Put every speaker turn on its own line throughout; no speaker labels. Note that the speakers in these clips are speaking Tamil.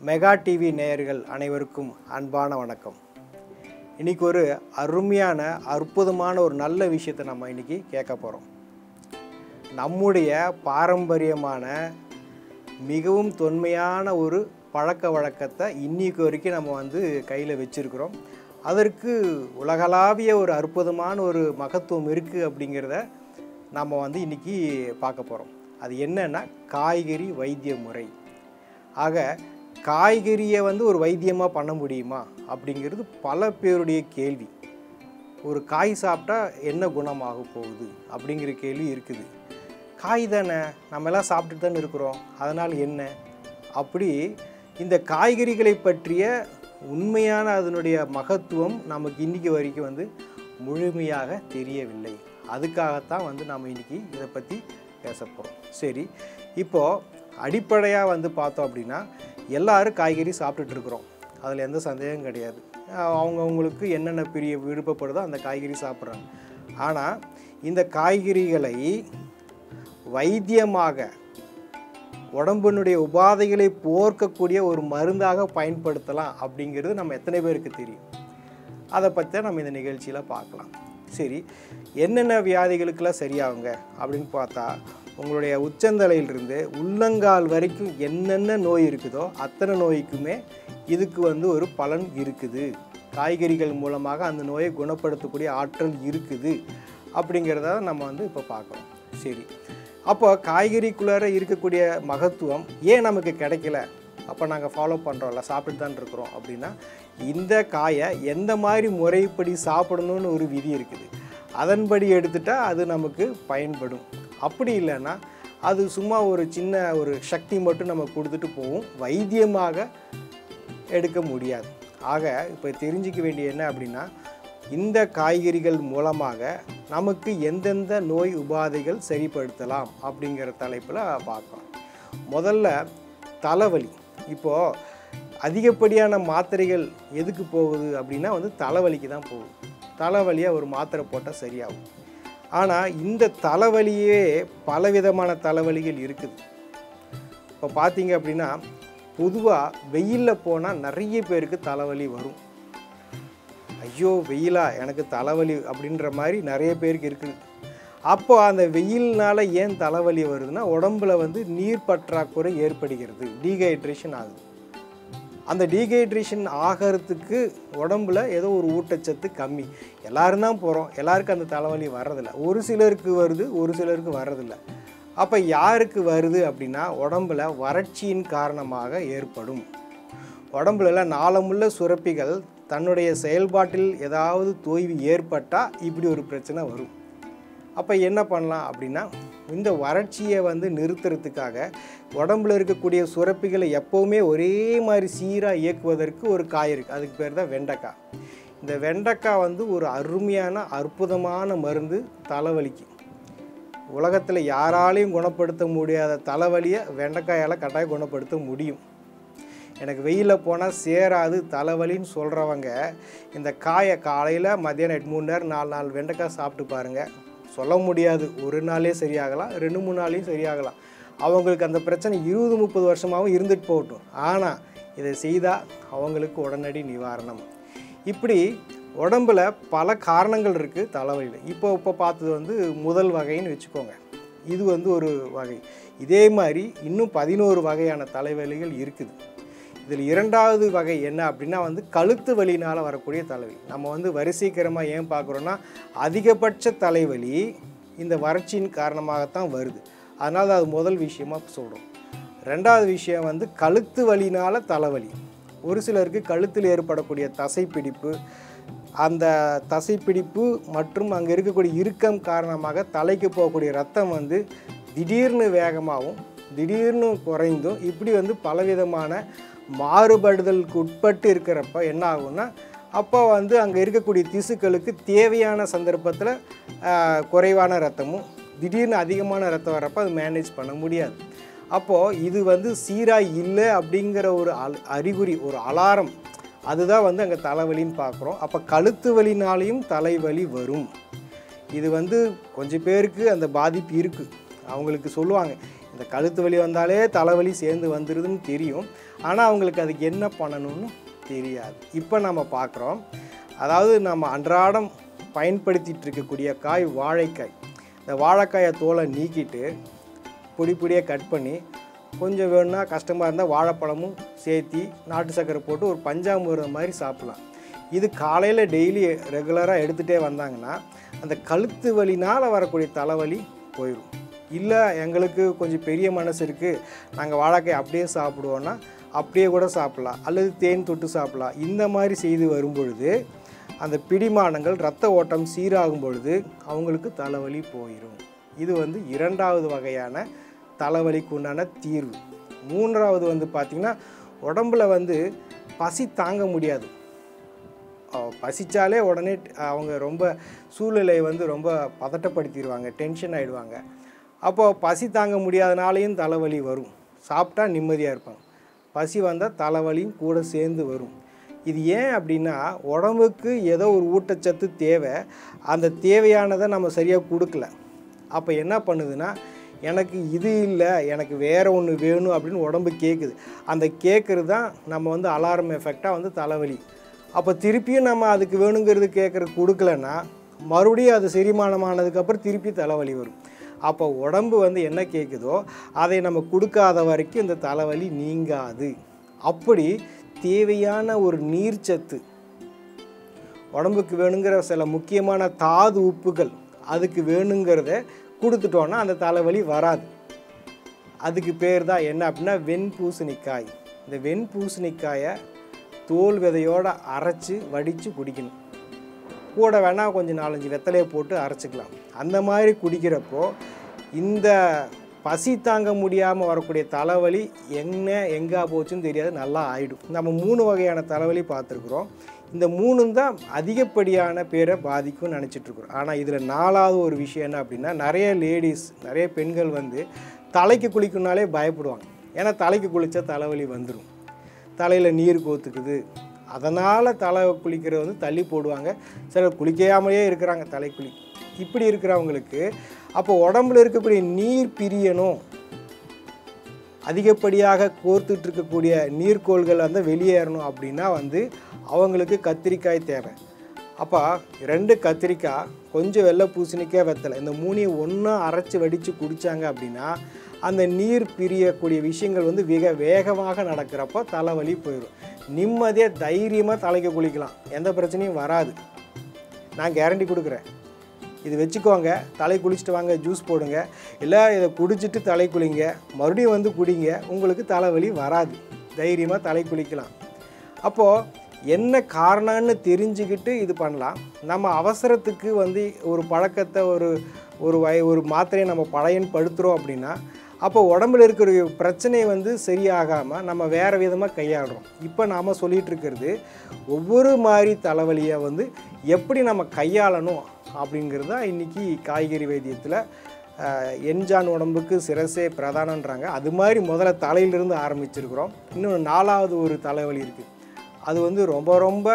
மெகா டிவி நேயர்கள் அனைவருக்கும் அன்பான வணக்கம் இன்னைக்கு ஒரு அருமையான அற்புதமான ஒரு நல்ல விஷயத்தை நம்ம இன்னைக்கு கேட்க போகிறோம் நம்முடைய பாரம்பரியமான மிகவும் தொன்மையான ஒரு பழக்க வழக்கத்தை இன்னைக்கு வரைக்கும் நம்ம வந்து கையில் வச்சுருக்கிறோம் அதற்கு உலகளாவிய ஒரு அற்புதமான ஒரு மகத்துவம் இருக்குது அப்படிங்கிறத நம்ம வந்து இன்னைக்கு பார்க்க போகிறோம் அது என்னன்னா காய்கறி வைத்திய முறை ஆக காய்கறியை வந்து ஒரு வைத்தியமாக பண்ண முடியுமா அப்படிங்கிறது பல பேருடைய கேள்வி ஒரு காய் சாப்பிட்டா என்ன குணமாக போகுது அப்படிங்கிற கேள்வி இருக்குது காய் தானே நம்ம எல்லாம் சாப்பிட்டுட்டு தானே இருக்கிறோம் அதனால் என்ன அப்படி இந்த காய்கறிகளை பற்றிய உண்மையான அதனுடைய மகத்துவம் நமக்கு இன்றைக்கி வரைக்கும் வந்து முழுமையாக தெரியவில்லை அதுக்காகத்தான் வந்து நம்ம இன்றைக்கி இதை பற்றி பேச போகிறோம் சரி இப்போது அடிப்படையாக வந்து பார்த்தோம் அப்படின்னா எல்லாரும் காய்கறி சாப்பிட்டுட்டு இருக்கிறோம் அதில் எந்த சந்தேகம் கிடையாது அவங்கவுங்களுக்கு என்னென்ன பிரிய விருப்பப்படுதோ அந்த காய்கறி சாப்பிட்றாங்க ஆனால் இந்த காய்கறிகளை வைத்தியமாக உடம்பினுடைய உபாதைகளை போர்க்கக்கூடிய ஒரு மருந்தாக பயன்படுத்தலாம் அப்படிங்கிறது நம்ம எத்தனை பேருக்கு தெரியும் அதை பற்றி தான் நம்ம இந்த நிகழ்ச்சியில் பார்க்கலாம் சரி என்னென்ன வியாதிகளுக்கெல்லாம் சரியாகுங்க அப்படின்னு பார்த்தா உங்களுடைய உச்சந்தலையிலிருந்து உள்ளங்கால் வரைக்கும் என்னென்ன நோய் இருக்குதோ அத்தனை நோய்க்குமே இதுக்கு வந்து ஒரு பலன் இருக்குது காய்கறிகள் மூலமாக அந்த நோயை குணப்படுத்தக்கூடிய ஆற்றல் இருக்குது அப்படிங்கிறத நம்ம வந்து இப்போ பார்க்குறோம் சரி அப்போ காய்கறிக்குள்ளார இருக்கக்கூடிய மகத்துவம் ஏன் நமக்கு கிடைக்கல அப்போ நாங்கள் ஃபாலோ பண்ணுறோம்ல சாப்பிட்டு தான் இருக்கிறோம் அப்படின்னா இந்த காயை எந்த மாதிரி முறைப்படி சாப்பிடணும்னு ஒரு விதி இருக்குது அதன்படி எடுத்துட்டால் அது நமக்கு பயன்படும் அப்படி இல்லைன்னா அது சும்மா ஒரு சின்ன ஒரு சக்தி மட்டும் நம்ம கொடுத்துட்டு போகும் வைத்தியமாக எடுக்க முடியாது ஆக இப்போ தெரிஞ்சிக்க வேண்டிய என்ன அப்படின்னா இந்த காய்கறிகள் மூலமாக நமக்கு எந்தெந்த நோய் உபாதைகள் சரிப்படுத்தலாம் அப்படிங்கிற தலைப்பில் பார்க்கலாம் முதல்ல தலைவலி இப்போது அதிகப்படியான மாத்திரைகள் எதுக்கு போகுது அப்படின்னா வந்து தலைவலிக்கு தான் போகுது தலைவலியாக ஒரு மாத்திரை போட்டால் சரியாகும் ஆனால் இந்த தலைவலியே பலவிதமான தலைவலிகள் இருக்குது இப்போ பார்த்தீங்க அப்படின்னா பொதுவாக வெயிலில் போனால் நிறைய பேருக்கு தலைவலி வரும் ஐயோ வெயிலா எனக்கு தலைவலி அப்படின்ற மாதிரி நிறைய பேருக்கு இருக்குது அப்போ அந்த வெயில்னால ஏன் தலைவலி வருதுன்னா உடம்புல வந்து நீர் பற்றாக்குறை ஏற்படுகிறது டீஹைட்ரேஷன் ஆகுது அந்த டீஹைட்ரேஷன் ஆகிறதுக்கு உடம்புல ஏதோ ஒரு ஊட்டச்சத்து கம்மி எல்லாரும் தான் போகிறோம் எல்லாருக்கும் அந்த தலைவலி வர்றதில்ல ஒரு சிலருக்கு வருது ஒரு சிலருக்கு வர்றதில்ல அப்போ யாருக்கு வருது அப்படின்னா உடம்புல வறட்சியின் காரணமாக ஏற்படும் உடம்புல நாளமுள்ள சுரப்பிகள் தன்னுடைய செயல்பாட்டில் ஏதாவது தொய்வு ஏற்பட்டால் இப்படி ஒரு பிரச்சனை வரும் அப்போ என்ன பண்ணலாம் அப்படின்னா இந்த வறட்சியை வந்து நிறுத்துறதுக்காக உடம்புல இருக்கக்கூடிய சுரப்பிகளை எப்போவுமே ஒரே மாதிரி சீராக இயக்குவதற்கு ஒரு காய் இருக்குது அதுக்கு பேர் தான் வெண்டைக்காய் இந்த வெண்டைக்காய் வந்து ஒரு அருமையான அற்புதமான மருந்து தலைவலிக்கு உலகத்தில் யாராலையும் குணப்படுத்த முடியாத தலைவலியை வெண்டைக்காயால் கட்டாயம் குணப்படுத்த முடியும் எனக்கு வெயிலில் போனால் சேராது தலைவலின்னு சொல்கிறவங்க இந்த காயை காலையில் மத்தியானம் எட்டு மூணு நேரம் நாலு நாலு வெண்டைக்காய் சாப்பிட்டு பாருங்கள் சொல்ல முடியாது ஒரு நாளே சரியாகலாம் ரெண்டு மூணு நாளையும் சரியாகலாம் அவங்களுக்கு அந்த பிரச்சனை இருபது முப்பது வருஷமாகவும் இருந்துட்டு போகட்டும் ஆனால் இதை செய்தால் அவங்களுக்கு உடனடி நிவாரணம் இப்படி உடம்புல பல காரணங்கள் இருக்குது தலைவலியில் இப்போ இப்போ பார்த்தது வந்து முதல் வகைன்னு வச்சுக்கோங்க இது வந்து ஒரு வகை இதே மாதிரி இன்னும் பதினோரு வகையான தலைவலிகள் இருக்குது இதில் இரண்டாவது வகை என்ன அப்படின்னா வந்து கழுத்து வலினால் வரக்கூடிய தலைவலி நம்ம வந்து வரிசைக்கரமாக ஏன் பார்க்குறோன்னா அதிகபட்ச தலைவலி இந்த வறட்சியின் காரணமாகத்தான் வருது அதனால் அது முதல் விஷயமாக சொல்கிறோம் ரெண்டாவது விஷயம் வந்து கழுத்து வலினால் தலைவலி ஒரு சிலருக்கு கழுத்தில் ஏற்படக்கூடிய தசைப்பிடிப்பு அந்த தசைப்பிடிப்பு மற்றும் அங்கே இருக்கக்கூடிய இறுக்கம் காரணமாக தலைக்கு போகக்கூடிய ரத்தம் வந்து திடீர்னு வேகமாகவும் திடீர்னு குறைந்தும் இப்படி வந்து பலவிதமான மாறுபடுதலுக்கு உட்பட்டு இருக்கிறப்ப என்ன ஆகும்னா அப்போ வந்து அங்கே இருக்கக்கூடிய திசுக்களுக்கு தேவையான சந்தர்ப்பத்தில் குறைவான ரத்தமும் திடீர்னு அதிகமான ரத்தம் வரப்போ அது மேனேஜ் பண்ண முடியாது அப்போது இது வந்து சீராக இல்லை அப்படிங்கிற ஒரு அல் அறிகுறி ஒரு அலாரம் அதுதான் வந்து அங்கே தலைவலின்னு பார்க்குறோம் அப்போ கழுத்து வலினாலையும் தலைவலி வரும் இது வந்து கொஞ்சம் பேருக்கு அந்த பாதிப்பு இருக்குது அவங்களுக்கு சொல்லுவாங்க இந்த கழுத்து வலி வந்தாலே தலைவலி சேர்ந்து வந்துடுதுன்னு தெரியும் ஆனால் அவங்களுக்கு அதுக்கு என்ன பண்ணணும்னு தெரியாது இப்போ நம்ம பார்க்குறோம் அதாவது நம்ம அன்றாடம் பயன்படுத்திட்டு இருக்கக்கூடிய காய் வாழைக்காய் இந்த வாழைக்காயை தோலை நீக்கிட்டு பொடி பொடியாக கட் பண்ணி கொஞ்சம் வேணும்னா கஷ்டமாக இருந்தால் வாழைப்பழமும் சேர்த்தி நாட்டு சர்க்கரை போட்டு ஒரு பஞ்சாமிர்தம் மாதிரி சாப்பிட்லாம் இது காலையில் டெய்லி ரெகுலராக எடுத்துகிட்டே வந்தாங்கன்னா அந்த கழுத்து வலினால் வரக்கூடிய தலைவலி போயிடும் இல்லை எங்களுக்கு கொஞ்சம் பெரிய மனசு இருக்குது நாங்கள் வாழைக்காய் அப்படியே சாப்பிடுவோன்னா அப்படியே கூட சாப்பிட்லாம் அல்லது தேன் தொட்டு சாப்பிட்லாம் இந்த மாதிரி செய்து வரும் பொழுது அந்த பிடிமானங்கள் இரத்த ஓட்டம் சீராகும் பொழுது அவங்களுக்கு தலைவலி போயிடும் இது வந்து இரண்டாவது வகையான தலைவலிக்கு உண்டான தீர்வு மூன்றாவது வந்து பார்த்திங்கன்னா உடம்புல வந்து பசி தாங்க முடியாது அஹ் பசிச்சாலே உடனே ட- அவங்க ரொம்ப சூழ்நிலையை வந்து ரொம்ப பதட்டப்படுத்திடுவாங்க டென்ஷன் ஆகிடுவாங்க அப்போ பசி தாங்க முடியாதனாலையும் தலைவலி வரும் சாப்பிட்டா நிம்மதியாக இருப்பாங்க பசி வந்தால் தலைவலியும் கூட சேர்ந்து வரும் இது ஏன் அப்படின்னா உடம்புக்கு ஏதோ ஒரு ஊட்டச்சத்து தேவை அந்த தேவையானதை நம்ம சரியாக கொடுக்கல அப்போ என்ன பண்ணுதுன்னா எனக்கு இது இல்லை எனக்கு வேறு ஒன்று வேணும் அப்படின்னு உடம்பு கேட்குது அந்த கேட்குறது தான் நம்ம வந்து அலாரம் எஃபெக்டாக வந்து தலைவலி அப்போ திருப்பியும் நம்ம அதுக்கு வேணுங்கிறது கேட்குறது கொடுக்கலன்னா மறுபடியும் அது செரிமானமானதுக்கப்புறம் திருப்பி தலைவலி வரும் அப்போ உடம்பு வந்து என்ன கேட்குதோ அதை நம்ம கொடுக்காத வரைக்கும் இந்த தலைவலி நீங்காது அப்படி தேவையான ஒரு நீர்ச்சத்து உடம்புக்கு வேணுங்கிற சில முக்கியமான தாது உப்புகள் அதுக்கு வேணுங்கிறத கொடுத்துட்டோன்னா அந்த தலைவலி வராது அதுக்கு பேர் தான் என்ன அப்படின்னா வெண்பூசணிக்காய் இந்த வெண்பூசணிக்காயை தோல் விதையோட அரைச்சி வடித்து குடிக்கணும் கூட வேணால் கொஞ்சம் நாலஞ்சு வெத்தலையை போட்டு அரைச்சிக்கலாம் அந்த மாதிரி குடிக்கிறப்போ இந்த பசி தாங்க முடியாமல் வரக்கூடிய தலைவலி என்ன எங்கே போச்சுன்னு தெரியாது நல்லா ஆயிடும் நம்ம மூணு வகையான தலைவலி பார்த்துருக்குறோம் இந்த மூணும் தான் அதிகப்படியான பேரை பாதிக்கும்னு நினச்சிட்டு இருக்கிறோம் ஆனால் இதில் நாலாவது ஒரு விஷயம் என்ன அப்படின்னா நிறைய லேடிஸ் நிறைய பெண்கள் வந்து தலைக்கு குளிக்கணுனாலே பயப்படுவாங்க ஏன்னா தலைக்கு குளித்தா தலைவலி வந்துடும் தலையில் நீர் கோத்துக்குது அதனால் தலை குளிக்கிறது வந்து தள்ளி போடுவாங்க சிலர் குளிக்காமலே இருக்கிறாங்க தலை குளி இப்படி இருக்கிறவங்களுக்கு அப்போ உடம்புல இருக்கக்கூடிய நீர் பிரியணும் அதிகப்படியாக கோர்த்துட்டு இருக்கக்கூடிய நீர்க்கோள்கள் வந்து வெளியேறணும் அப்படின்னா வந்து அவங்களுக்கு கத்திரிக்காய் தேவை அப்போ ரெண்டு கத்திரிக்காய் கொஞ்சம் வெள்ளை பூசணிக்காய் வெத்தலை இந்த மூணையும் ஒன்றா அரைச்சி வடித்து குடித்தாங்க அப்படின்னா அந்த நீர் பிரியக்கூடிய விஷயங்கள் வந்து மிக வேகமாக நடக்கிறப்போ தலைவலி போயிடும் நிம்மதியாக தைரியமாக தலைக்கு குளிக்கலாம் எந்த பிரச்சனையும் வராது நான் கேரண்டி கொடுக்குறேன் இது வச்சுக்கோங்க தலை குளிச்சுட்டு வாங்க ஜூஸ் போடுங்க இல்லை இதை குடிச்சிட்டு தலை குளிங்க மறுபடியும் வந்து குடிங்க உங்களுக்கு தலைவலி வராது தைரியமாக தலை குளிக்கலாம் அப்போது என்ன காரணம்னு தெரிஞ்சுக்கிட்டு இது பண்ணலாம் நம்ம அவசரத்துக்கு வந்து ஒரு பழக்கத்தை ஒரு ஒரு வய ஒரு மாத்திரையை நம்ம பழையன்படுத்துகிறோம் அப்படின்னா அப்போ உடம்புல இருக்கிற பிரச்சனையை வந்து சரியாகாமல் நம்ம வேறு விதமாக கையாளுறோம் இப்போ நாம் சொல்லிகிட்டு இருக்கிறது ஒவ்வொரு மாதிரி தலைவலியை வந்து எப்படி நம்ம கையாளணும் அப்படிங்கிறது தான் இன்றைக்கி காய்கறி வைத்தியத்தில் ஆஹ், எண்ஜான் உடம்புக்கு சிரசே பிரதானன்றாங்க அது மாதிரி முதல்ல தலையிலிருந்து ஆரம்பிச்சிருக்கிறோம் இன்னும் நாலாவது ஒரு தலைவலி இருக்குது அது வந்து ரொம்ப ரொம்ப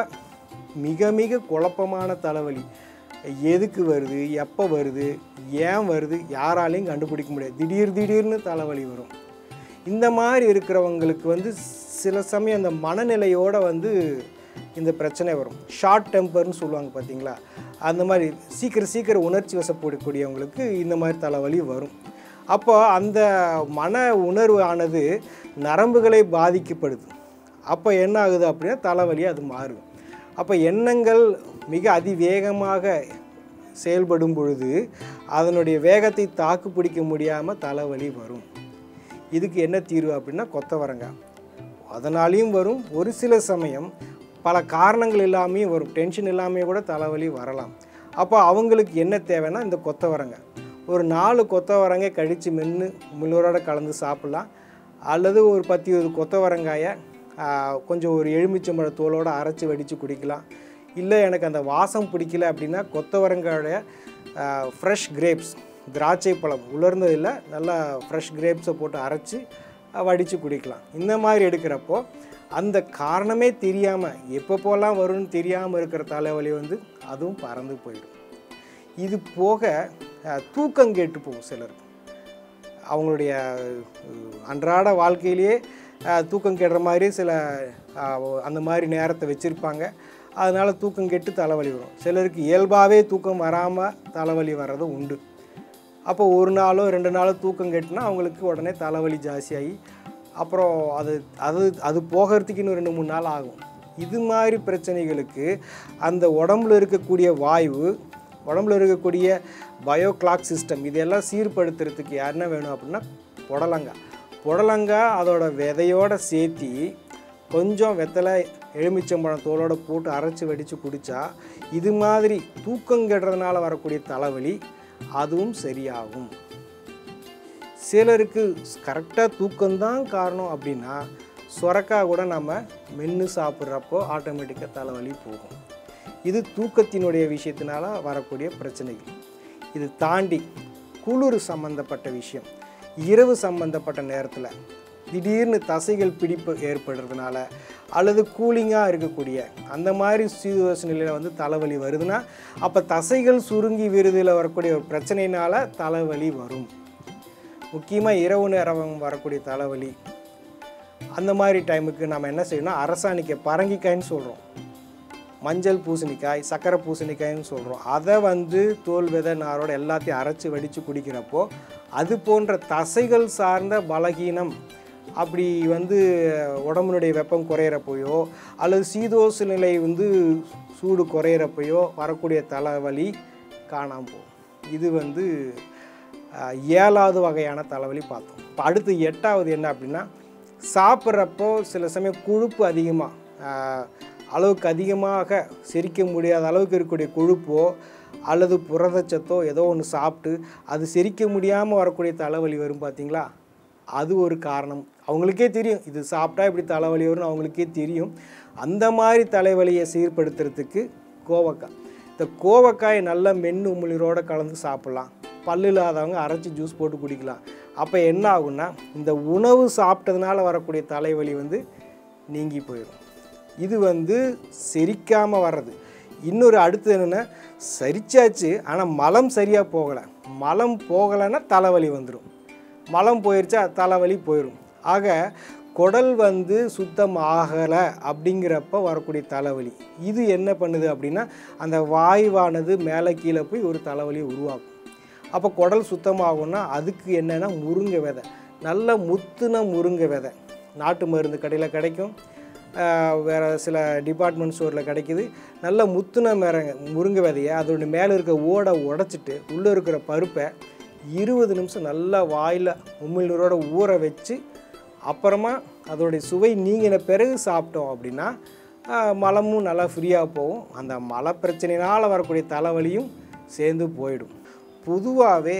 மிக மிக குழப்பமான தலைவலி எதுக்கு வருது எப்போ வருது ஏன் வருது யாராலையும் கண்டுபிடிக்க முடியாது திடீர் திடீர்னு தலைவலி வரும் இந்த மாதிரி இருக்கிறவங்களுக்கு வந்து சில சமயம் அந்த மனநிலையோட வந்து இந்த பிரச்சனை வரும் ஷார்ட் டெம்பர்னு சொல்லுவாங்க பார்த்தீங்களா அந்த மாதிரி சீக்கிரம் சீக்கிரம் உணர்ச்சி வசப்படக்கூடியவங்களுக்கு இந்த மாதிரி தலைவலி வரும் அப்போ அந்த மன உணர்வு ஆனது நரம்புகளை பாதிக்கப்படுது அப்போ என்ன ஆகுது அப்படின்னா தலைவலி அது மாறும் அப்போ எண்ணங்கள் மிக அதிவேகமாக செயல்படும் பொழுது அதனுடைய வேகத்தை தாக்கு பிடிக்க முடியாமல் தலைவலி வரும் இதுக்கு என்ன தீர்வு அப்படின்னா கொத்தவரங்காய் அதனாலையும் வரும் ஒரு சில சமயம் பல காரணங்கள் இல்லாமையும் வரும் டென்ஷன் இல்லாமையும் கூட தலைவலி வரலாம் அப்போ அவங்களுக்கு என்ன தேவைன்னா இந்த கொத்தவரங்காய் ஒரு நாலு கொத்தவரங்காய் கடித்து மென்று முள்ளோரோட கலந்து சாப்பிட்லாம் அல்லது ஒரு பத்து இருபது கொத்தவரங்காயை ஆ, கொஞ்சம் ஒரு எலுமிச்சம்பழ தோலோடு அரைச்சி வடித்து குடிக்கலாம் இல்லை எனக்கு அந்த வாசம் பிடிக்கல அப்படின்னா கொத்தவரங்காயோடைய ஃப்ரெஷ் கிரேப்ஸ் திராட்சை பழம் உலர்ந்ததில் நல்லா ஃப்ரெஷ் கிரேப்ஸை போட்டு அரைச்சி வடித்து குடிக்கலாம் இந்த மாதிரி எடுக்கிறப்போ அந்த காரணமே தெரியாமல் எப்பப்போலாம் வரும்னு தெரியாமல் இருக்கிற தலைவலி வந்து அதுவும் பறந்து போயிடும் இது போக அஹ், தூக்கம் கெட்டு போகும் சிலருக்கு அவங்களுடைய அஹ், அன்றாட வாழ்க்கையிலேயே அஹ், தூக்கம் கெடுற மாதிரி சில அஹ், அந்த மாதிரி நேரத்தை வச்சுருப்பாங்க அதனால் தூக்கம் கெட்டு தலைவலி வரும் சிலருக்கு இயல்பாகவே தூக்கம் வராமல் தலைவலி வர்றதும் உண்டு அப்போ ஒரு நாளோ ரெண்டு நாளோ தூக்கம் கெட்டுனா அவங்களுக்கு உடனே தலைவலி ஜாஸ்தியாகி அப்புறம் அது அது அது போகிறதுக்கு இன்னும் ரெண்டு மூணு நாள் ஆகும் இது மாதிரி பிரச்சனைகளுக்கு அந்த உடம்புல இருக்கக்கூடிய வாயு உடம்புல இருக்கக்கூடிய பயோ கிளாக் சிஸ்டம் இதெல்லாம் சீர்படுத்துறதுக்கு யாருன்னா வேணும் அப்படின்னா புடலங்காய் புடலங்காய் அதோட விதையோட சேர்த்தி கொஞ்சம் வெத்தலை எலுமிச்சம்பழம் தோலோட போட்டு அரைச்சி வடித்து குடித்தா இது மாதிரி தூக்கம் கெடுறதுனால வரக்கூடிய தலைவலி அதுவும் சரியாகும் சிலருக்கு கரெக்டாக தூக்கம்தான் காரணம் அப்படின்னா சுரக்காய் கூட நம்ம மென்று சாப்பிட்றப்போ ஆட்டோமேட்டிக்காக தலைவலி போகும் இது தூக்கத்தினுடைய விஷயத்தினால வரக்கூடிய பிரச்சனைகள் இது தாண்டி குளிர் சம்மந்தப்பட்ட விஷயம் இரவு சம்மந்தப்பட்ட நேரத்தில் திடீர்னு தசைகள் பிடிப்பு ஏற்படுறதுனால அல்லது கூலிங்காக இருக்கக்கூடிய அந்த மாதிரி சீதோஷ நிலையில் வந்து தலைவலி வருதுன்னா அப்போ தசைகள் சுருங்கி விருதில் வரக்கூடிய ஒரு பிரச்சனையினால தலைவலி வரும் முக்கியமாக இரவு நேரம் வரக்கூடிய தலைவலி அந்த மாதிரி டைமுக்கு நம்ம என்ன செய்யணும் அரசாணிக்காய் பரங்கிக்காய்ன்னு சொல்கிறோம் மஞ்சள் பூசணிக்காய் சக்கரை பூசணிக்காய்ன்னு சொல்கிறோம் அதை வந்து தோல் விதை நாரோட எல்லாத்தையும் அரைச்சி வடித்து குடிக்கிறப்போ அது போன்ற தசைகள் சார்ந்த பலகீனம் அப்படி வந்து உடம்புனுடைய வெப்பம் குறையிறப்போயோ அல்லது சீதோச நிலை வந்து சூடு குறையிறப்பையோ வரக்கூடிய தலைவலி காணாமல் போகும் இது வந்து அஹ், ஏழாவது வகையான தலைவலி பார்த்தோம் இப்போ அடுத்து எட்டாவது என்ன அப்படின்னா சாப்பிட்றப்போ சில சமயம் கொழுப்பு அதிகமாக அளவுக்கு அதிகமாக செரிக்க முடியாத அளவுக்கு இருக்கக்கூடிய கொழுப்போ அல்லது புரதச்சத்தோ ஏதோ ஒன்று சாப்பிட்டு அது செரிக்க முடியாமல் வரக்கூடிய தலைவலி வரும் பார்த்தீங்களா அது ஒரு காரணம் அவங்களுக்கே தெரியும் இது சாப்பிட்டா இப்படி தலைவலி வரும்னு அவங்களுக்கே தெரியும் அந்த மாதிரி தலைவலியை சீர்படுத்துறதுக்கு கோவக்காய் இந்த கோவக்காய் நல்லா மென்று உமிழ்நீரோடு கலந்து சாப்பிட்லாம் பல்லு இல்லாதவங்க அரைச்சி ஜூஸ் போட்டு குடிக்கலாம் அப்போ என்ன ஆகும்னா இந்த உணவு சாப்பிட்டதுனால வரக்கூடிய தலைவலி வந்து நீங்கி போயிடும் இது வந்து செரிக்காமல் வர்றது இன்னொரு அடுத்தது என்னென்னா சரிச்சாச்சு ஆனால் மலம் சரியாக போகலை மலம் போகலைன்னா தலைவலி வந்துடும் மலம் போயிடுச்சா தலைவலி போயிடும் ஆக குடல் வந்து சுத்தம் ஆகலை அப்படிங்கிறப்ப வரக்கூடிய தலைவலி இது என்ன பண்ணுது அப்படின்னா அந்த வாயுவானது மேலே கீழே போய் ஒரு தலைவலியை உருவாக்கும் அப்போ குடல் சுத்தமாகும்னா அதுக்கு என்னென்னா முருங்கை விதை நல்ல முத்துன முருங்கை விதை நாட்டு மருந்து கடையில் கிடைக்கும் ஆஹ் வேற சில டிபார்ட்மெண்ட் ஸ்டோரில் கிடைக்குது நல்ல முத்துன மரங்க முருங்கை விதையை அதோட மேலே இருக்க ஓடை உடச்சிட்டு உள்ளே இருக்கிற பருப்பை இருபது நிமிஷம் நல்லா வாயில் உமிழ்நீரோட ஊற வச்சு அப்புறமா அதோடைய சுவை நீங்கின பிறகு சாப்பிட்டோம் அப்படின்னா ஆஹ் மலமும் நல்லா ஃப்ரீயாக போகும் அந்த மலை பிரச்சனையினால் வரக்கூடிய தலைவலியும் சேர்ந்து போயிடும் பொதுவாகவே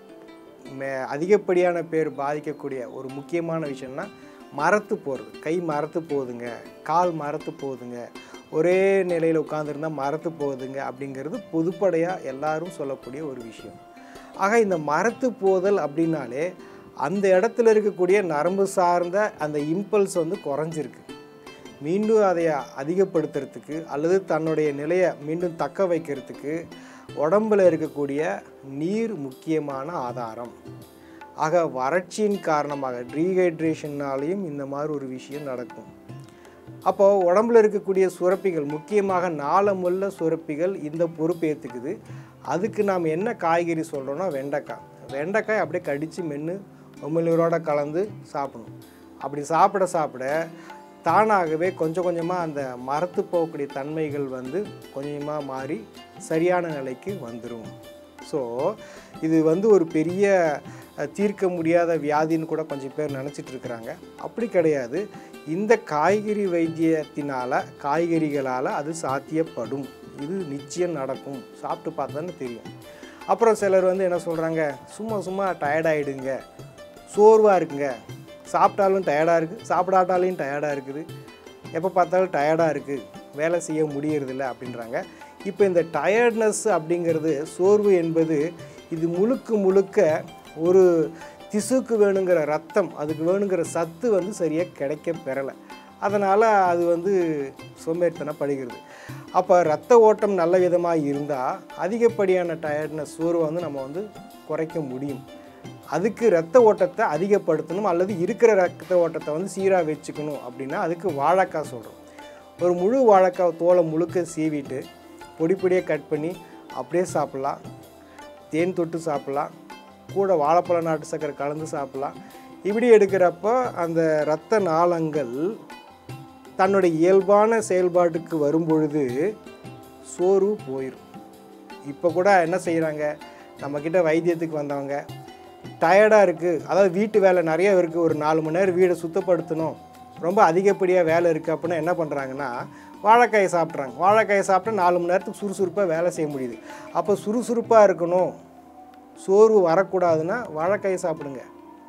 மே அதிகப்படியான பேர் பாதிக்கக்கூடிய ஒரு முக்கியமான விஷயம்னா மரத்து போகிறது கை மரத்து போகுதுங்க கால் மரத்து போகுதுங்க ஒரே நிலையில் உட்காந்துருந்தா மரத்து போகுதுங்க அப்படிங்கிறது பொதுப்படையாக எல்லாரும் சொல்லக்கூடிய ஒரு விஷயம் ஆக இந்த மரத்து போதல் அப்படின்னாலே அந்த இடத்துல இருக்கக்கூடிய நரம்பு சார்ந்த அந்த இம்பல்ஸ் வந்து குறைஞ்சிருக்கு மீண்டும் அதை அதிகப்படுத்துறதுக்கு அல்லது தன்னுடைய நிலையை மீண்டும் தக்க வைக்கிறதுக்கு உடம்புல இருக்கக்கூடிய நீர் முக்கியமான ஆதாரம் ஆக வறட்சியின் காரணமாக டீஹைட்ரேஷன்னாலையும் இந்த மாதிரி ஒரு விஷயம் நடக்கும் அப்போ உடம்புல இருக்கக்கூடிய சுரப்பிகள் முக்கியமாக நாளமுள்ள சுரப்பிகள் இந்த பொறுப்பு ஏற்றுக்குது அதுக்கு நாம் என்ன காய்கறி சொல்கிறோன்னா வெண்டைக்காய் வெண்டைக்காய் அப்படியே கடித்து மென்று உமிழ்நீரோட கலந்து சாப்பிடணும் அப்படி சாப்பிட சாப்பிட தானாகவே கொஞ்சம் கொஞ்சமாக அந்த மரத்து போகக்கூடிய தன்மைகள் வந்து கொஞ்சமாக மாறி சரியான நிலைக்கு வந்துடும் ஸோ இது வந்து ஒரு பெரிய அஹ், தீர்க்க முடியாத வியாதின்னு கூட கொஞ்சம் பேர் நினச்சிட்டு இருக்கிறாங்க அப்படி கிடையாது இந்த காய்கறி வைத்தியத்தினால் காய்கறிகளால் அது சாத்தியப்படும் இது நிச்சயம் நடக்கும் சாப்பிட்டு பார்த்தான்னு தெரியும் அப்புறம் சிலர் வந்து என்ன சொல்கிறாங்க சும்மா சும்மா டயர்டாயிடுங்க சோர்வாக இருக்குங்க சாப்பிட்டாலும் டயர்டாக இருக்குது சாப்பிடாட்டாலையும் டயர்டாக இருக்குது எப்போ பார்த்தாலும் டயர்டாக இருக்குது வேலை செய்ய முடியறதில்ல அப்படின்றாங்க இப்போ இந்த டயர்ட்னஸ் அப்படிங்கிறது சோர்வு என்பது இது முழுக்க முழுக்க ஒரு திசுக்கு வேணுங்கிற ரத்தம் அதுக்கு வேணுங்கிற சத்து வந்து சரியாக கிடைக்க பெறலை அதனால் அது வந்து சோம்பேறித்தனப்படுகிறது அப்போ ரத்த ஓட்டம் நல்ல விதமாக இருந்தால் அதிகப்படியான டயர்ட்னஸ் சோர்வை வந்து நம்ம வந்து குறைக்க முடியும் அதுக்கு ரத்த ஓட்டத்தை அதிகப்படுத்தணும் அல்லது இருக்கிற ரத்த ஓட்டத்தை வந்து சீராக வச்சுக்கணும் அப்படின்னா அதுக்கு வாழைக்காய் சொல்கிறோம் ஒரு முழு வாழைக்காய் தோலை முழுக்க சீவிட்டு பொடி பொடியாக கட் பண்ணி அப்படியே சாப்பிட்லாம் தேன் தொட்டு சாப்பிட்லாம் கூட வாழைப்பழ நாட்டு சக்கரை கலந்து சாப்பிட்லாம் இப்படி எடுக்கிறப்போ அந்த இரத்த நாளங்கள் தன்னுடைய இயல்பான செயல்பாட்டுக்கு வரும்பொழுது சோர்வு போயிடும் இப்போ கூட என்ன செய்கிறாங்க நம்மக்கிட்ட வைத்தியத்துக்கு வந்தவங்க டயர்டாக இருக்குது அதாவது வீட்டு வேலை நிறைய இருக்குது ஒரு நாலு மணி நேரம் வீடை சுத்தப்படுத்தணும் ரொம்ப அதிகப்படியாக வேலை இருக்குது அப்படின்னா என்ன பண்ணுறாங்கன்னா வாழைக்காயை சாப்பிட்றாங்க வாழைக்காயை சாப்பிட்டா நாலு மணி நேரத்துக்கு சுறுசுறுப்பாக வேலை செய்ய முடியுது அப்போ சுறுசுறுப்பாக இருக்கணும் சோர்வு வரக்கூடாதுன்னா வாழைக்காயை சாப்பிடுங்க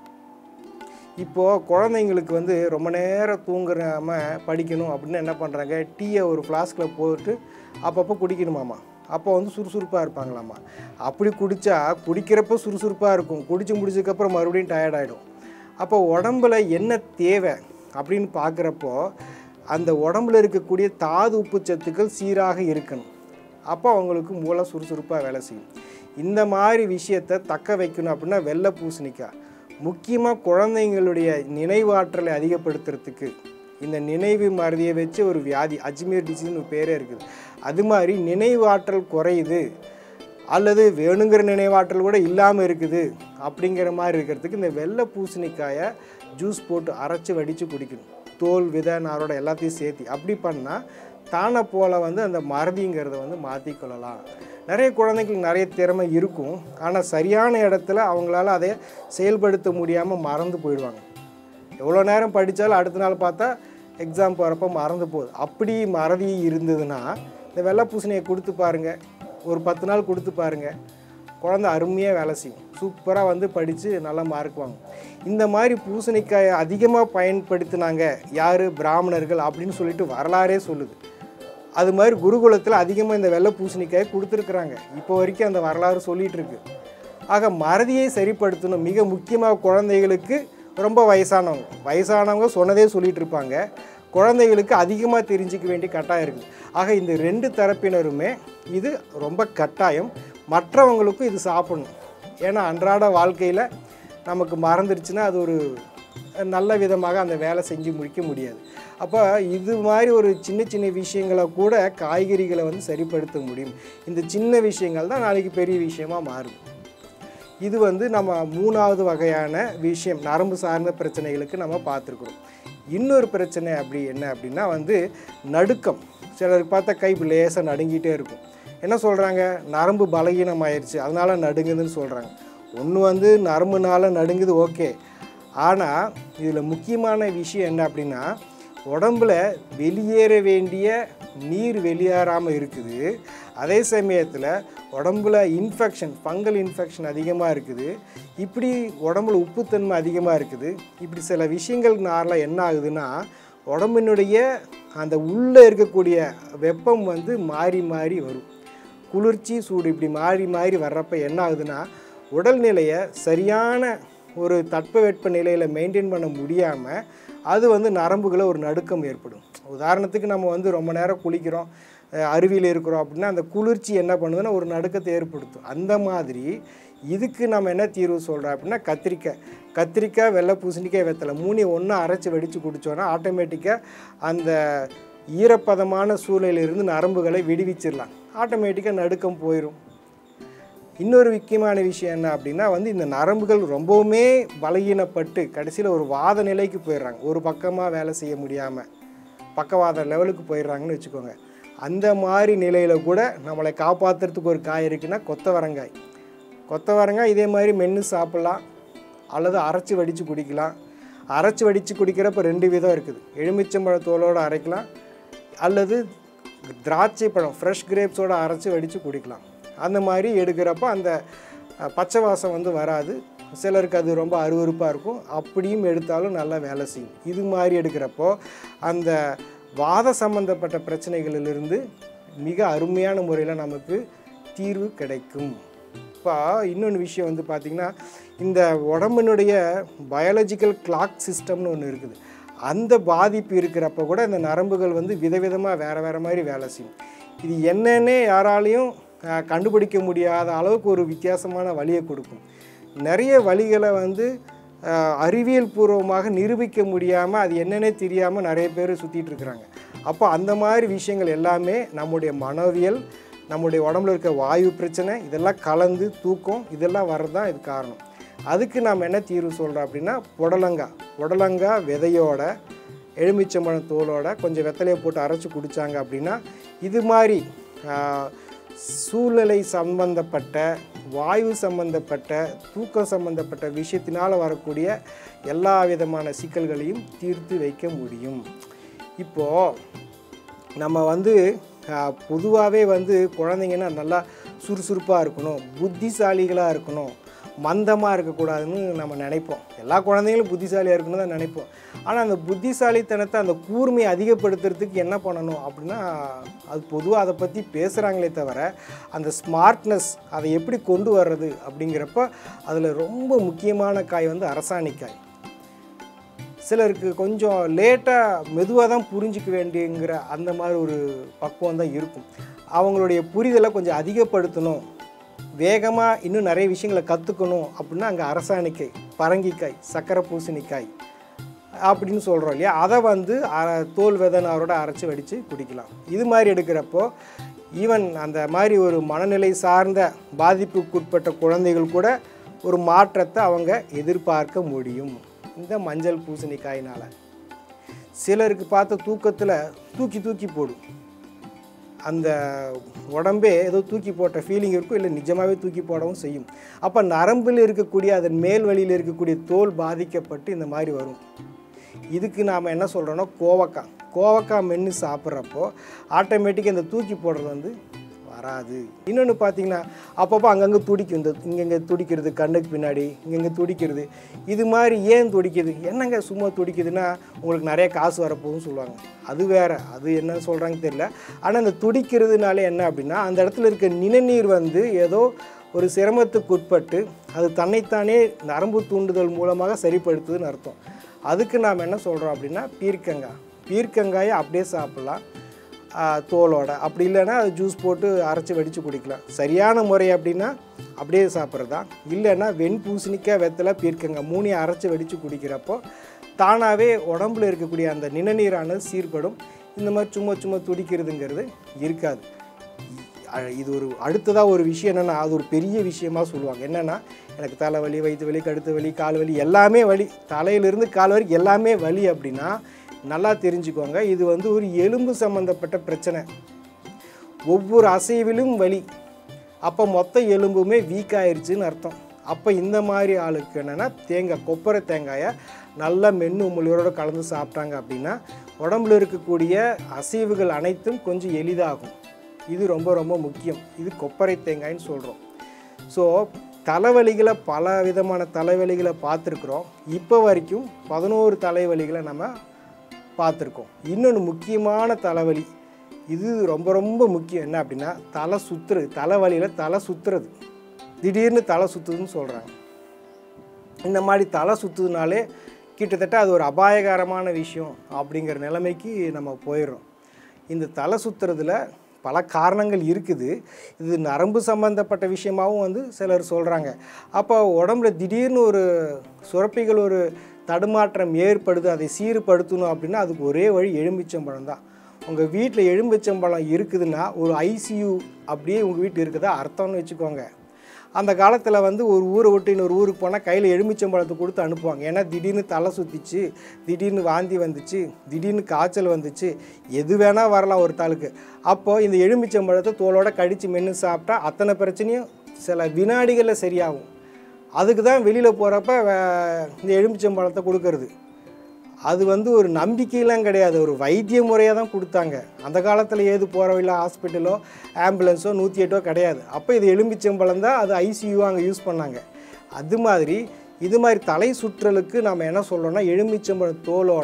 இப்போது குழந்தைங்களுக்கு வந்து ரொம்ப நேரம் தூங்குறாம படிக்கணும் அப்படின்னு என்ன பண்ணுறாங்க டீயை ஒரு ஃப்ளாஸ்கில் போட்டு அப்பப்போ குடிக்கணுமாமா அப்போ வந்து சுறுசுறுப்பாக இருப்பாங்களாமா அப்படி குடித்தா குடிக்கிறப்ப சுறுசுறுப்பாக இருக்கும் குடிச்சு முடிச்சதுக்கப்புறம் மறுபடியும் டயர்ட் ஆகிடும் அப்போ உடம்புல என்ன தேவை அப்படின்னு பார்க்குறப்போ அந்த உடம்புல இருக்கக்கூடிய தாது உப்பு சத்துக்கள் சீராக இருக்கணும் அப்போ அவங்களுக்கு மூளை சுறுசுறுப்பாக வேலை செய்யும் இந்த மாதிரி விஷயத்தை தக்க வைக்கணும் அப்படின்னா வெள்ளை பூசணிக்காய் முக்கியமாக குழந்தைங்களுடைய நினைவாற்றலை அதிகப்படுத்துறதுக்கு இந்த நினைவு மறதியை வச்சு ஒரு வியாதி அஜ்மீர் டிசீஸ்னு ஒரு பேரே இருக்குது அது மாதிரி நினைவாற்றல் குறையுது அல்லது வேணுங்கிற நினைவாற்றல் கூட இல்லாமல் இருக்குது அப்படிங்கிற மாதிரி இருக்கிறதுக்கு இந்த வெள்ளை பூசணிக்காயை ஜூஸ் போட்டு அரைச்சி வடித்து குடிக்கணும் தோல் விதை நாரோட எல்லாத்தையும் சேர்த்து அப்படி பண்ணால் தானை போல வந்து அந்த மறதிங்கிறத வந்து மாற்றிக்கொள்ளலாம் நிறைய குழந்தைங்களுக்கு நிறைய திறமை இருக்கும் ஆனால் சரியான இடத்துல அவங்களால அதை செயல்படுத்த முடியாமல் மறந்து போயிடுவாங்க எவ்வளோ நேரம் படித்தாலும் அடுத்த நாள் பார்த்தா எக்ஸாம் போகிறப்ப மறந்து போகுது அப்படி மறதி இருந்ததுன்னா இந்த வெள்ளை பூசணியை கொடுத்து பாருங்கள் ஒரு பத்து நாள் கொடுத்து பாருங்கள் குழந்தை அருமையாக வேலை செய்யும் சூப்பராக வந்து படித்து நல்லா மார்க் வாங்கும் இந்த மாதிரி பூசணிக்காயை அதிகமாக பயன்படுத்தினாங்க யார் பிராமணர்கள் அப்படின்னு சொல்லிட்டு வரலாறே சொல்லுது அது மாதிரி குருகுலத்தில் அதிகமாக இந்த வெள்ளை பூசணிக்காயை கொடுத்துருக்குறாங்க இப்போ வரைக்கும் அந்த வரலாறு சொல்லிகிட்டு இருக்கு ஆக மறதியை சரிப்படுத்தணும் மிக முக்கியமாக குழந்தைகளுக்கு ரொம்ப வயசானவங்க வயசானவங்க சொன்னதே சொல்லிட்டு இருப்பாங்க குழந்தைகளுக்கு அதிகமாக தெரிஞ்சிக்க வேண்டிய கட்டாயம் இருக்குது ஆக இந்த ரெண்டு தரப்பினருமே இது ரொம்ப கட்டாயம் மற்றவங்களுக்கும் இது சாப்பிடணும் ஏன்னா அன்றாட வாழ்க்கையில் நமக்கு மறந்துடுச்சுன்னா அது ஒரு நல்ல விதமாக அந்த வேலை செஞ்சு முடிக்க முடியாது அப்போ இது மாதிரி ஒரு சின்ன சின்ன விஷயங்களை கூட காய்கறிகளை வந்து சரிப்படுத்த முடியும் இந்த சின்ன விஷயங்கள் தான் நாளைக்கு பெரிய விஷயமா மாறும் இது வந்து நம்ம மூணாவது வகையான விஷயம் நரம்பு சார்ந்த பிரச்சனைகளுக்கு நம்ம பார்த்துருக்குறோம் இன்னொரு பிரச்சனை அப்படி என்ன அப்படின்னா வந்து நடுக்கம் சிலருக்கு பார்த்தா கை லேசாக நடுங்கிட்டே இருக்கும் என்ன சொல்கிறாங்க நரம்பு பலகீனம் ஆயிடுச்சு அதனால நடுங்குதுன்னு சொல்கிறாங்க ஒன்று வந்து நரம்புனால நடுங்குது ஓகே ஆனால் இதில் முக்கியமான விஷயம் என்ன அப்படின்னா உடம்புல வெளியேற வேண்டிய நீர் வெளியேறாமல் இருக்குது அதே சமயத்தில் உடம்புல இன்ஃபெக்ஷன் ஃபங்கல் இன்ஃபெக்ஷன் அதிகமாக இருக்குது இப்படி உடம்புல உப்புத்தன்மை அதிகமாக இருக்குது இப்படி சில விஷயங்கள்னால என்ன ஆகுதுன்னா உடம்பினுடைய அந்த உள்ளே இருக்கக்கூடிய வெப்பம் வந்து மாறி மாறி வரும் குளிர்ச்சி சூடு இப்படி மாறி மாறி வர்றப்ப என்ன ஆகுதுன்னா உடல்நிலையை சரியான ஒரு தட்பவெட்ப நிலையில் மெயின்டைன் பண்ண முடியாமல் அது வந்து நரம்புகளை ஒரு நடுக்கம் ஏற்படும் உதாரணத்துக்கு நம்ம வந்து ரொம்ப நேரம் குளிக்கிறோம் அஹ் அருவியில் இருக்கிறோம் அப்படின்னா அந்த குளிர்ச்சி என்ன பண்ணுதுன்னா ஒரு நடுக்கத்தை ஏற்படுத்தும் அந்த மாதிரி இதுக்கு நம்ம என்ன தீர்வு சொல்கிறோம் அப்படின்னா கத்திரிக்காய் கத்திரிக்காய் வெள்ளை பூசணிக்காய் வெத்தலை மூணு ஒன்று அரைச்சி வெடித்து குடித்தோன்னா ஆட்டோமேட்டிக்காக அந்த ஈரப்பதமான சூழ்நிலையிலிருந்து நரம்புகளை விடுவிச்சிடலாம் ஆட்டோமேட்டிக்காக நடுக்கம் போயிடும் இன்னொரு முக்கியமான விஷயம் என்ன அப்படின்னா வந்து இந்த நரம்புகள் ரொம்பவுமே பலகீனப்பட்டு கடைசியில் ஒரு வாத நிலைக்கு போயிடுறாங்க ஒரு பக்கமாக வேலை செய்ய முடியாமல் பக்கவாத லெவலுக்கு போயிடுறாங்கன்னு வச்சுக்கோங்க அந்த மாதிரி நிலையில் கூட நம்மளை காப்பாற்றுறதுக்கு ஒரு காய் இருக்குன்னா கொத்தவரங்காய் கொத்தவரங்காய் இதே மாதிரி மென்று சாப்பிட்லாம் அல்லது அரைச்சி வடித்து குடிக்கலாம் அரைச்சி வடித்து குடிக்கிறப்ப ரெண்டு விதம் இருக்குது எலுமிச்சம்பழ தோலோடு அரைக்கலாம் அல்லது திராட்சை பழம் ஃப்ரெஷ் கிரேப்ஸோடு அரைச்சி வடித்து குடிக்கலாம் அந்த மாதிரி எடுக்கிறப்ப அந்த அஹ், பச்சை வாசம் வந்து வராது சிலருக்கு அது ரொம்ப அருவருப்பாக இருக்கும் அப்படியும் எடுத்தாலும் நல்லா வேலை செய்யும் இது மாதிரி எடுக்கிறப்போ அந்த வாத சம்பந்தப்பட்ட பிரச்சனைகளிலிருந்து மிக அருமையான முறையில் நமக்கு தீர்வு கிடைக்கும் இப்போ இன்னொன்று விஷயம் வந்து பார்த்திங்கன்னா இந்த உடம்பினுடைய பயாலஜிக்கல் கிளாக் சிஸ்டம்னு ஒன்று இருக்குது அந்த பாதிப்பு இருக்கிறப்ப கூட இந்த நரம்புகள் வந்து விதவிதமாக வேறு வேறு மாதிரி வேலை செய்யும் இது என்னன்னே யாராலையும் அஹ், கண்டுபிடிக்க முடியாத அளவுக்கு ஒரு வித்தியாசமான வழியை கொடுக்கும் நிறைய வழிகளை வந்து ஆஹ், அறிவியல் பூர்வமாக நிரூபிக்க முடியாமல் அது என்னன்னே தெரியாமல் நிறைய பேர் சுற்றிட்டு இருக்கிறாங்க அப்போ அந்த மாதிரி விஷயங்கள் எல்லாமே நம்முடைய மனோவியல் நம்முடைய உடம்புல இருக்க வாயு பிரச்சனை இதெல்லாம் கலந்து தூக்கம் இதெல்லாம் வர்றது தான் இது காரணம் அதுக்கு நாம் என்ன தீர்வு சொல்கிறோம் அப்படின்னா புடலங்காய் புடலங்காய் விதையோட எலுமிச்சம்பழம் தோலோட கொஞ்சம் வெத்தலையை போட்டு அரைச்சி குடித்தாங்க அப்படின்னா இது மாதிரி ஆஹ், சூழ்நிலை சம்பந்தப்பட்ட வாயு சம்பந்தப்பட்ட தூக்கம் சம்பந்தப்பட்ட விஷயத்தினால் வரக்கூடிய எல்லா விதமான சிக்கல்களையும் தீர்த்து வைக்க முடியும் இப்போது நம்ம வந்து பொதுவாகவே வந்து குழந்தைங்கன்னா நல்லா சுறுசுறுப்பாக இருக்கணும் புத்திசாலிகளாக இருக்கணும் மந்தமாக இருக்கக்கூடாதுன்னு நம்ம நினைப்போம் எல்லா குழந்தைங்களும் புத்திசாலியாக இருக்கணும்னு தான் நினைப்போம் ஆனால் அந்த புத்திசாலித்தனத்தை அந்த கூர்மையை அதிகப்படுத்துறதுக்கு என்ன பண்ணணும் அப்படின்னா அது பொதுவாக அதை பற்றி பேசுகிறாங்களே தவிர அந்த ஸ்மார்ட்னஸ் அதை எப்படி கொண்டு வர்றது அப்படிங்கிறப்ப அதில் ரொம்ப முக்கியமான காய் வந்து அரசாணிக்காய் சிலருக்கு கொஞ்சம் லேட்டாக மெதுவாக தான் புரிஞ்சிக்க வேண்டியங்கிற அந்த மாதிரி ஒரு பக்குவம் தான் இருக்கும் அவங்களுடைய புரிதலை கொஞ்சம் அதிகப்படுத்தணும் வேகமாக இன்னும் நிறைய விஷயங்களை கற்றுக்கணும் அப்படின்னா அங்கே அரசாணிக்காய் பரங்கிக்காய் சக்கரை பூசணிக்காய் அப்படின்னு சொல்கிறோம் இல்லையா அதை வந்து அர- தோல் விதனாரோட அரைச்சி வடித்து குடிக்கலாம் இது மாதிரி எடுக்கிறப்போ ஈவன் அந்த மாதிரி ஒரு மனநிலை சார்ந்த பாதிப்புக்குட்பட்ட குழந்தைகள் கூட ஒரு மாற்றத்தை அவங்க எதிர்பார்க்க முடியும் இந்த மஞ்சள் பூசணிக்காயினால் சிலருக்கு பார்த்த தூக்கத்தில் தூக்கி தூக்கி போடும் அந்த உடம்பே ஏதோ தூக்கி போட்ட ஃபீலிங் இருக்கும் இல்லை நிஜமாகவே தூக்கி போடவும் செய்யும் அப்போ நரம்பில் இருக்கக்கூடிய அதன் மேல் வழியில் இருக்கக்கூடிய தோல் பாதிக்கப்பட்டு இந்த மாதிரி வரும் இதுக்கு நாம் என்ன சொல்கிறோன்னா கோவக்காய் கோவக்காய் மென்று சாப்பிட்றப்போ ஆட்டோமேட்டிக்காக இந்த தூக்கி போடுறது வந்து வராது இன்னொன்று பார்த்தீங்கன்னா அப்பப்போ அங்கங்கே துடிக்கும் இந்த இங்கங்கே துடிக்கிறது கண்ணுக்கு பின்னாடி இங்கங்கே துடிக்கிறது இது மாதிரி ஏன் துடிக்குது என்னங்க சும்மா துடிக்குதுன்னா உங்களுக்கு நிறைய காசு வரப்போகும்னு சொல்லுவாங்க அது வேற அது என்ன சொல்கிறாங்க தெரியல ஆனால் இந்த துடிக்கிறதுனால என்ன அப்படின்னா அந்த இடத்துல இருக்க நிணநீர் வந்து ஏதோ ஒரு சிரமத்துக்கு உட்பட்டு அது தன்னைத்தானே நரம்பு தூண்டுதல் மூலமாக சரிப்படுத்துதுன்னு அர்த்தம் அதுக்கு நாம் என்ன சொல்கிறோம் அப்படின்னா பீர்க்கங்காய் பீர்க்கங்காயை அப்படியே சாப்பிட்லாம் ஆ, தோலோட அப்படி இல்லைன்னா அது ஜூஸ் போட்டு அரைச்சி வடித்து குடிக்கலாம் சரியான முறை அப்படின்னா அப்படியே சாப்பிட்றது தான் இல்லைன்னா வெண்பூசணிக்காய் வெத்தலை பீர்க்கங்காய் மூணையும் அரைச்சி வடித்து குடிக்கிறப்போ தானாகவே உடம்புல இருக்கக்கூடிய அந்த நிணநீரானது சீர்படும் இந்த மாதிரி சும்மா சும்மா துடிக்கிறதுங்கிறது இருக்காது அ- இது ஒரு அடுத்ததாக ஒரு விஷயம் என்னென்னா அது ஒரு பெரிய விஷயமா சொல்லுவாங்க என்னென்னா எனக்கு தலைவலி வயிற்று வலி கழுத்து வலி கால் வலி எல்லாமே வலி தலையிலிருந்து கால் வரைக்கும் எல்லாமே வலி அப்படின்னா நல்லா தெரிஞ்சுக்கோங்க இது வந்து ஒரு எலும்பு சம்மந்தப்பட்ட பிரச்சனை ஒவ்வொரு அசைவிலும் வலி அப்போ மொத்த எலும்புமே வீக் ஆயிருச்சுன்னு அர்த்தம் அப்போ இந்த மாதிரி ஆளுக்கு என்னென்னா தேங்காய் கொப்பரை தேங்காயை நல்லா மென்று உமிழ்வோட கலந்து சாப்பிட்டாங்க அப்படின்னா உடம்புல இருக்கக்கூடிய அசைவுகள் அனைத்தும் கொஞ்சம் எளிதாகும் இது ரொம்ப ரொம்ப முக்கியம் இது கொப்பரை தேங்காய்ன்னு சொல்கிறோம் ஸோ தலைவலிகளை பல விதமான தலைவலிகளை பார்த்துருக்குறோம் இப்போ வரைக்கும் பதினோரு தலைவலிகளை நம்ம பார்த்துருக்கோம் இன்னொன்று முக்கியமான தலைவலி இது ரொம்ப ரொம்ப முக்கியம் என்ன அப்படின்னா தலை சுற்றுறது தலைவலியில் தலை சுற்றுறது திடீர்னு தலை சுற்றுதுன்னு சொல்கிறாங்க இந்த மாதிரி தலை சுற்றுதுனாலே கிட்டத்தட்ட அது ஒரு அபாயகரமான விஷயம் அப்படிங்கிற நிலைமைக்கு நம்ம போயிடுறோம் இந்த தலை சுற்றுறதுல பல காரணங்கள் இருக்குது இது நரம்பு சம்பந்தப்பட்ட விஷயமாகவும் வந்து சிலர் சொல்கிறாங்க அப்போ உடம்புல திடீர்னு ஒரு சுரப்பிகள் ஒரு தடுமாற்றம் ஏற்படுது அதை சீர்படுத்தணும் அப்படின்னா அதுக்கு ஒரே வழி எலும்பிச்சம்பழம் தான் உங்கள் வீட்டில் எலும்பிச்சம்பழம் இருக்குதுன்னா ஒரு ஐசியூ அப்படியே உங்கள் வீட்டில் இருக்குதா அர்த்தம்னு வச்சுக்கோங்க அந்த காலத்தில் வந்து ஒரு ஊரை விட்டு இன்னொரு ஊருக்கு போனால் கையில் எலுமிச்சம்பழத்தை கொடுத்து அனுப்புவாங்க ஏன்னா திடீர்னு தலை சுற்றிச்சு திடீர்னு வாந்தி வந்துச்சு திடீர்னு காய்ச்சல் வந்துச்சு எது வேணால் வரலாம் ஒரு தாளுக்கு அப்போது இந்த எலுமிச்சம்பழத்தை தோலோட கடித்து மென்று சாப்பிட்டா அத்தனை பிரச்சனையும் சில வினாடிகளில் சரியாகும் அதுக்கு தான் வெளியில் போகிறப்ப இந்த எலுமிச்சம்பழத்தை கொடுக்கறது அது வந்து ஒரு நம்பிக்கையெல்லாம் கிடையாது ஒரு வைத்திய முறையாக தான் கொடுத்தாங்க அந்த காலத்தில் ஏது போகிறவில்ல ஹாஸ்பிட்டலோ ஆம்புலன்ஸோ நூற்றி எட்டோ கிடையாது அப்போ இது எலும்பிச்சம்பழம் தான் அது ஐசியூ அங்கே யூஸ் பண்ணாங்க அது மாதிரி இது மாதிரி தலை சுற்றலுக்கு நம்ம என்ன சொல்கிறோம்னா எலுமிச்சம்பழம் தோலோட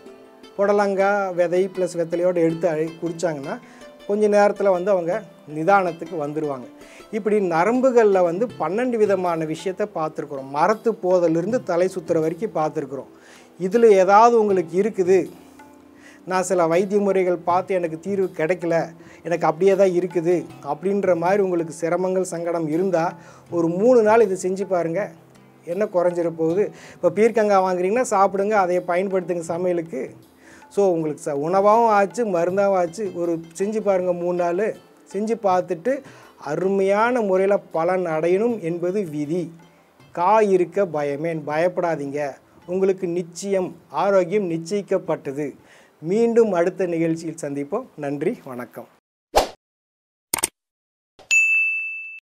புடலங்காய் விதை ப்ளஸ் வெத்தலையோடு எடுத்து அழி குடித்தாங்கன்னா கொஞ்ச நேரத்தில் வந்து அவங்க நிதானத்துக்கு வந்துடுவாங்க இப்படி நரம்புகளில் வந்து பன்னெண்டு விதமான விஷயத்தை பார்த்துருக்குறோம் மரத்து போதலிருந்து தலை சுற்றுற வரைக்கும் பார்த்துருக்குறோம் இதில் ஏதாவது உங்களுக்கு இருக்குது நான் சில வைத்திய முறைகள் பார்த்து எனக்கு தீர்வு கிடைக்கல எனக்கு அப்படியே தான் இருக்குது அப்படின்ற மாதிரி உங்களுக்கு சிரமங்கள் சங்கடம் இருந்தால் ஒரு மூணு நாள் இதை செஞ்சு பாருங்கள் என்ன குறைஞ்சிட போகுது இப்போ பீர்க்கங்காய் வாங்குறீங்கன்னா சாப்பிடுங்க அதை பயன்படுத்துங்க சமையலுக்கு ஸோ உங்களுக்கு ச உணவாகவும் ஆச்சு மருந்தாகவும் ஆச்சு ஒரு செஞ்சு பாருங்கள் மூணு நாள் செஞ்சு பார்த்துட்டு அருமையான முறையில் பலன் அடையணும் என்பது விதி காய் இருக்க பயமேன் பயப்படாதீங்க உங்களுக்கு நிச்சயம் ஆரோக்கியம் நிச்சயிக்கப்பட்டது மீண்டும் அடுத்த நிகழ்ச்சியில் சந்திப்போம் நன்றி வணக்கம்